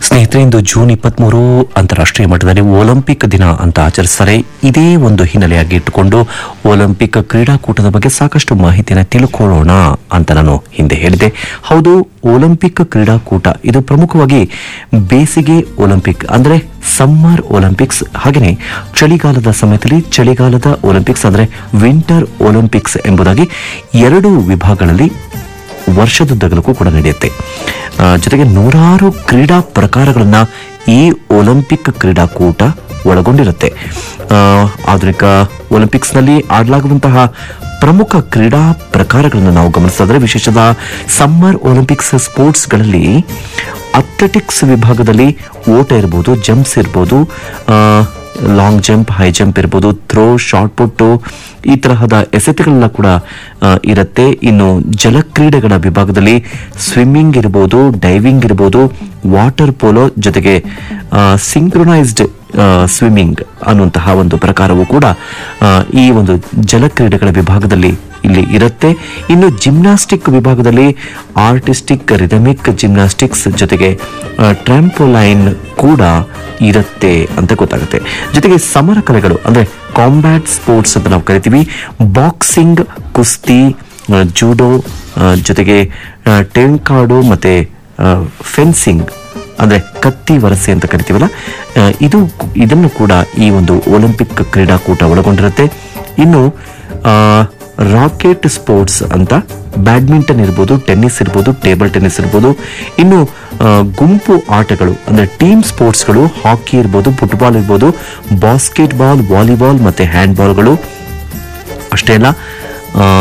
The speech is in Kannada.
ಸ್ನೇಹಿತರೆ ಇಂದು ಜೂನ್ ಇಪ್ಪತ್ಮೂರು ಅಂತಾರಾಷ್ಟ್ರೀಯ ಮಟ್ಟದಲ್ಲಿ ಒಲಿಂಪಿಕ್ ದಿನ ಅಂತ ಆಚರಿಸ್ತಾರೆ ಇದೇ ಒಂದು ಹಿನ್ನೆಲೆಯಾಗಿ ಇಟ್ಟುಕೊಂಡು ಒಲಿಂಪಿಕ್ ಕ್ರೀಡಾಕೂಟದ ಬಗ್ಗೆ ಸಾಕಷ್ಟು ಮಾಹಿತಿಯನ್ನು ತಿಳ್ಕೊಳ್ಳೋಣ ಅಂತ ನಾನು ಹಿಂದೆ ಹೇಳಿದೆ ಹೌದು ಒಲಿಂಪಿಕ್ ಕ್ರೀಡಾಕೂಟ ಇದು ಪ್ರಮುಖವಾಗಿ ಬೇಸಿಗೆ ಒಲಿಂಪಿಕ್ ಅಂದ್ರೆ ಸಮ್ಮರ್ ಒಲಿಂಪಿಕ್ಸ್ ಹಾಗೆಯೇ ಚಳಿಗಾಲದ ಸಮಯದಲ್ಲಿ ಚಳಿಗಾಲದ ಒಲಿಂಪಿಕ್ಸ್ ಅಂದ್ರೆ ವಿಂಟರ್ ಒಲಿಂಪಿಕ್ಸ್ ಎಂಬುದಾಗಿ ಎರಡು ವಿಭಾಗಗಳಲ್ಲಿ ವರ್ಷದುದ್ದಗಲಕ್ಕೂ ಕೂಡ ನಡೆಯುತ್ತೆ ಆ, ಜೊತೆಗೆ ನೂರಾರು ಕ್ರೀಡಾ ಪ್ರಕಾರಗಳನ್ನ ಈ ಒಲಿಂಪಿಕ್ ಕ್ರೀಡಾಕೂಟ ಒಳಗೊಂಡಿರುತ್ತೆ ಆ, ಆಧುನಿಕ ಒಲಿಂಪಿಕ್ಸ್ನಲ್ಲಿ ಆಡಲಾಗುವಂತಹ ಪ್ರಮುಖ ಕ್ರೀಡಾ ಪ್ರಕಾರಗಳನ್ನು ನಾವು ಗಮನಿಸಿದ್ರೆ ವಿಶೇಷದ ಸಮ್ಮರ್ ಒಲಿಂಪಿಕ್ಸ್ ಸ್ಪೋರ್ಟ್ಸ್ಗಳಲ್ಲಿ ಅಥ್ಲೆಟಿಕ್ಸ್ ವಿಭಾಗದಲ್ಲಿ ಓಟ ಇರ್ಬೋದು ಜಂಪ್ಸ್ ಇರ್ಬೋದು ಆ, ಲಾಂಗ್ ಜಂಪ್ ಹೈ ಜಂಪ್ ಇರ್ಬೋದು ಥ್ರೋ ಶಾರ್ಟ್ ಪುಟ್ಟು ಈ ತರಹದ ಎಸೆತಗಳೆಲ್ಲ ಕೂಡ ಆ, ಇರುತ್ತೆ ಇನ್ನು ಜಲಕ್ರೀಡೆಗಳ ವಿಭಾಗದಲ್ಲಿ ಸ್ವಿಮ್ಮಿಂಗ್ ಇರ್ಬೋದು ಡೈವಿಂಗ್ ಇರ್ಬೋದು ವಾಟರ್ ಪೋಲೋ ಜೊತೆಗೆ ಸಿಂಕ್ರೊನೈಸ್ಡ್ ಸ್ವಿಮ್ಮಿಂಗ್ ಅನ್ನುವಂತಹ ಒಂದು ಪ್ರಕಾರವೂ ಕೂಡ ಆ, ಈ ಒಂದು ಜಲಕ್ರೀಡೆಗಳ ವಿಭಾಗದಲ್ಲಿ ಇಲ್ಲಿ ಇರುತ್ತೆ ಇನ್ನು ಜಿಮ್ನಾಸ್ಟಿಕ್ ವಿಭಾಗದಲ್ಲಿ ಆರ್ಟಿಸ್ಟಿಕ್ ರಿದಮಿಕ್ ಜಿಮ್ನಾಸ್ಟಿಕ್ಸ್ ಜೊತೆಗೆ ಟ್ರಾಂಪೋಲೈನ್ ಕೂಡ ಇರುತ್ತೆ ಅಂತ ಗೊತ್ತಾಗುತ್ತೆ ಜೊತೆಗೆ ಸಮರ ಕಲೆಗಳು ಅಂದ್ರೆ ಕಾಂಬ್ಯಾಟ್ ಸ್ಪೋರ್ಟ್ಸ್ ಅಂತ ನಾವು ಕರಿತೀವಿ ಬಾಕ್ಸಿಂಗ್ ಕುಸ್ತಿ ಆ, ಜೂಡೋ ಆ, ಜೊತೆಗೆ ಆ, ಟೆಂಕಾಡು ಮತ್ತೆ ಫೆನ್ಸಿಂಗ್ ಅಂದ್ರೆ ಕತ್ತಿ ವರಸೆ ಅಂತ ಕರಿತೀವಲ್ಲ ಆ, ಇದು ಇದನ್ನು ಕೂಡ ಈ ಒಂದು ಒಲಿಂಪಿಕ್ ಕ್ರೀಡಾಕೂಟ ಒಳಗೊಂಡಿರುತ್ತೆ ಇನ್ನು ಆ, ರಾಕೆಟ್ ಸ್ಪೋರ್ಟ್ಸ್ ಅಂತ ಬ್ಯಾಡ್ಮಿಂಟನ್ ಇರ್ಬೋದು ಟೆನ್ನಿಸ್ ಇರ್ಬೋದು ಟೇಬಲ್ ಟೆನ್ನಿಸ್ ಇರ್ಬೋದು ಇನ್ನು ಆ, ಗುಂಪು ಆಟಗಳು ಅಂದ್ರೆ ಟೀಮ್ ಸ್ಪೋರ್ಟ್ಸ್ಗಳು ಹಾಕಿ ಇರ್ಬೋದು ಫುಟ್ಬಾಲ್ ಇರ್ಬೋದು ಬಾಸ್ಕೆಟ್ ಬಾಲ್ ವಾಲಿಬಾಲ್ ಮತ್ತೆ ಹ್ಯಾಂಡ್ ಬಾಲ್ಗಳು ಅಷ್ಟೇ ಅಲ್ಲ ಆ,